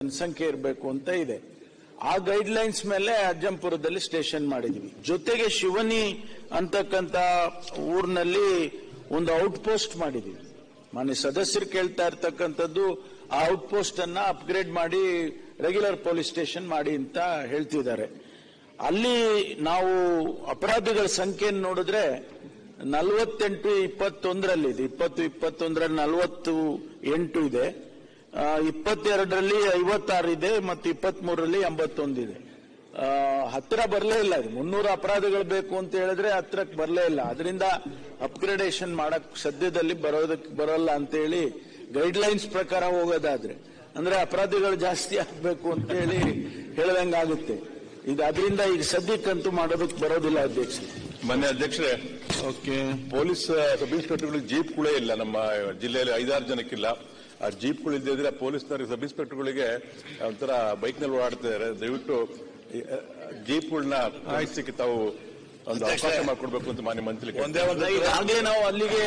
ಜನಸಂಖ್ಯೆ ಇರಬೇಕು ಅಂತ ಇದೆ ಆ ಗೈಡ್ ಲೈನ್ಸ್ ಮೇಲೆ ಅಜ್ಜಂಪುರದಲ್ಲಿ ಸ್ಟೇಷನ್ ಮಾಡಿದ್ವಿ ಜೊತೆಗೆ ಶಿವನಿ ಅಂತಕ್ಕಂತ ಊರಿನಲ್ಲಿ ಒಂದು ಔಟ್ ಪೋಸ್ಟ್ ಮಾಡಿದ್ವಿ ಮಾನ್ಯ ಸದಸ್ಯರು ಕೇಳ್ತಾ ಇರ್ತಕ್ಕಂಥದ್ದು ಆ ಔಟ್ ಪೋಸ್ಟ್ ಅನ್ನ ಅಪ್ಗ್ರೇಡ್ ಮಾಡಿ ರೆಗ್ಯುಲರ್ ಪೊಲೀಸ್ ಸ್ಟೇಷನ್ ಮಾಡಿ ಅಂತ ಹೇಳ್ತಿದ್ದಾರೆ ಅಲ್ಲಿ ನಾವು ಅಪರಾಧಿಗಳ ಸಂಖ್ಯೆಯನ್ನು ನೋಡಿದ್ರೆ ನಲವತ್ತೆಂಟು ಇಪ್ಪತ್ತೊಂದರಲ್ಲಿ ಇದೆ ಇಪ್ಪತ್ತು ಇಪ್ಪತ್ತೊಂದರಲ್ಲಿ ನಲವತ್ತು ಎಂಟು ಇದೆ ಆ, ಇಪ್ಪತ್ತೆರಡರಲ್ಲಿ ಐವತ್ತಾರು ಇದೆ ಮತ್ತು ಇಪ್ಪತ್ಮೂರರಲ್ಲಿ ಎಂಬತ್ತೊಂದಿದೆ ಆ, ಹತ್ತಿರ ಬರಲೇ ಇಲ್ಲ ಇದು ಮುನ್ನೂರು ಅಪರಾಧಗಳು ಬೇಕು ಅಂತ ಹೇಳಿದ್ರೆ ಹತ್ರಕ್ಕೆ ಬರಲೇ ಇಲ್ಲ ಅದರಿಂದ ಅಪ್ಗ್ರೇಡೇಷನ್ ಮಾಡಕ್ ಸದ್ಯದಲ್ಲಿ ಬರೋದಕ್ಕೆ ಬರೋಲ್ಲ ಅಂತೇಳಿ ಗೈಡ್ ಲೈನ್ಸ್ ಪ್ರಕಾರ ಹೋಗೋದಾದ್ರೆ ಅಂದ್ರೆ ಅಪರಾಧಿಗಳು ಜಾಸ್ತಿ ಆಗ್ಬೇಕು ಅಂತ ಹೇಳಿ ಹೇಳ್ದಂಗಾಗುತ್ತೆ ಇದು ಅದರಿಂದ ಈಗ ಸದ್ಯಕ್ಕಂತೂ ಮಾಡೋದಕ್ಕೆ ಬರೋದಿಲ್ಲ ಅಧ್ಯಕ್ಷ ಮಾನ್ಯ ಅಧ್ಯಕ್ಷರೇ ಓಕೆ ಪೊಲೀಸ್ ಸಬ್ ಇನ್ಸ್ಪೆಕ್ಟರ್ಗಳಿಗೆ ಜೀಪ್ಗಳೇ ಇಲ್ಲ ನಮ್ಮ ಜಿಲ್ಲೆಯಲ್ಲಿ ಐದಾರು ಜನಕ್ಕಿಲ್ಲ ಆ ಜೀಪ್ಗಳು ಇಲ್ಲದಿದ್ರೆ ಪೊಲೀಸ್ನವರಿಗೆ ಸಬ್ ಇನ್ಸ್ಪೆಕ್ಟರ್ಗಳಿಗೆ ಒಂಥರ ಬೈಕ್ನಲ್ಲಿ ಓಡಾಡ್ತಿದ್ದಾರೆ ದಯವಿಟ್ಟು ಈ, ಆ, ಜೀಪ್ಗಳನ್ನ ಕಳಿಸಲಿಕ್ಕೆ ತಾವು ಒಂದು ಅವಕಾಶ ಮಾಡಿಕೊಡ್ಬೇಕು ಅಂತ ಮಾನ್ಯ ಮಂತ್ರಿ ಒಂದೇ ಒಂದು ಈಗಾಗಲೇ ನಾವು ಅಲ್ಲಿಗೆ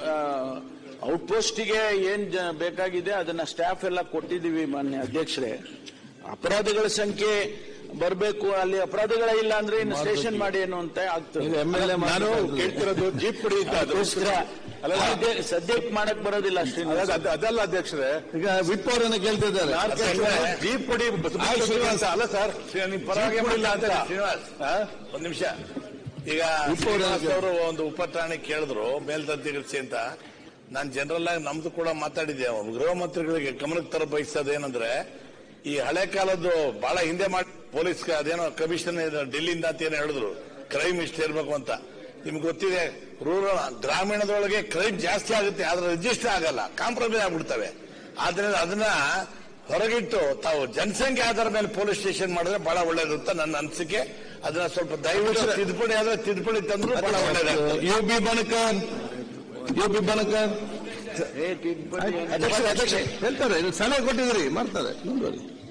ಔಟ್ ಪೋಸ್ಟಿಗೆ ಏನ್ ಜ- ಬೇಕಾಗಿದೆ ಅದನ್ನ ಸ್ಟಾಫ್ ಎಲ್ಲ ಕೊಟ್ಟಿದ್ದೀವಿ ಮಾನ್ಯ ಅಧ್ಯಕ್ಷರೇ ಅಪರಾಧಗಳ ಸಂಖ್ಯೆ ಬರಬೇಕು ಅಲ್ಲಿ ಅಪರಾಧಗಳೇ ಇಲ್ಲ ಅಂದ್ರೆ ಇನ್ನು ಸ್ಟೇಷನ್ ಮಾಡಿ ಏನು ಅಂತ ಆಗ್ತದೆ ನಾನು ಕೇಳ್ತಿರೋದು ಜೀಪ್ ಕೊಡಿ ಅಂತ ಅದು. ಅದಕ್ಕೋಸ್ಕರ ಅಲ್ಲ, ಸದ್ಯ- ಸದ್ಯಕ್ಕೆ ಮಾಡಕ್ ಬರೋದಿಲ್ಲ ಅಲ್ಲ, ಅಷ್ಟೇ ಅದ- ಅದಲ್ಲ ಅಧ್ಯಕ್ಷರೇ ಈಗ ವಿಪ್ ಅವರನ್ನ ಕೇಳ್ತಿದ್ದಾರೆ ನಾನು ಕೇಳ್ತಿರೋದು ಜೀಪ್ ಕೊಡಿ ಬಸ್- ಆಯ್ತು, ಶ್ರೀನಿವಾಸ್. ಅಂತ ಅಲ್ಲ ಸರ್ ನಿಮ್ ಪರವಾಗಿ ಜೀಪ್ ಕೊಡಿಲ್ಲ ಅಂತ ಶ್ರೀನಿವಾಸ್ ಆ? ಒಂದ್ ನಿಮಿಷ ಈಗ ಉಪ ಶ್ರೀನಿವಾಸ್ ಅವರು ಒಂದು ಉಪಠಾಣೆ ಕೇಳಿದ್ರು ಮೇಲ್ದರ್ಜೆಗಿಳಿಸಿ ಅಂತ ನಾನು ಜನರಲ್ ಆಗಿ ನಮ್ದು ಕೂಡ ಮಾತಾಡಿದ್ದೆ ಗೃಹ ಮಂತ್ರಿಗಳಿಗೆ ಗಮನಕ್ಕೆ ತರ ಬಯಸೋದೇನಂದ್ರೆ ಈ ಹಳೆ ಕಾಲದ್ದು ಬಹಳ ಹಿಂದೆ ಮಾಡಿ ಪೊಲೀಸ್ ಅದೇನೋ ಕಮಿಷನ್ ಡೆಲ್ಲಿಯಿಂದ ಅಂತ ಏನೋ ಹೇಳಿದ್ರು ಕ್ರೈಮ್ ಇಷ್ಟ ಇರಬೇಕು ಅಂತ ನಿಮ್ಗೆ ಗೊತ್ತಿದೆ ರೂರಲ್ ಗ್ರಾಮೀಣದೊಳಗೆ ಕ್ರೈಮ್ ಜಾಸ್ತಿ ಆಗುತ್ತೆ ಆದ್ರೆ ರಿಜಿಸ್ಟರ್ ಆಗಲ್ಲ ಕಾಂಪ್ರಮೈಸ್ ಆಗ್ಬಿಡ್ತವೆ ಆದ್ರಿಂದ ಅದನ್ನ ಹೊರಗಿಟ್ಟು ತಾವು ಜನಸಂಖ್ಯೆ ಆಧಾರದ ಮೇಲೆ ಪೊಲೀಸ್ ಸ್ಟೇಷನ್ ಮಾಡಿದ್ರೆ ಬಹಳ ಒಳ್ಳೇದು ಅಂತ ನನ್ನ ಅನಿಸಿಕೆ ಅದನ್ನ ಸ್ವಲ್ಪ ದಯವಿಟ್ಟು ತಿದ್ದುಪಡಿ ಆದ್ರೆ ತಿದ್ದುಪಡಿ ತಂದ್ರು ಬಹಳ ಒಳ್ಳೇದಾಗ್ತದೆ U B Banakar U B Banakar ಏ, ತಿದ್ದುಪಡಿ ಏನು? ಅಧ್ಯಕ್ಷ ಅಧ್ಯಕ್ಷ ಹೇಳ್ತಾರೆ ಇದು ಸಲಹೆ ಕೊಟ್ಟಿದ್ರಿ ಮಾಡ್ತಾರೆ ಮುಂದುವರಿ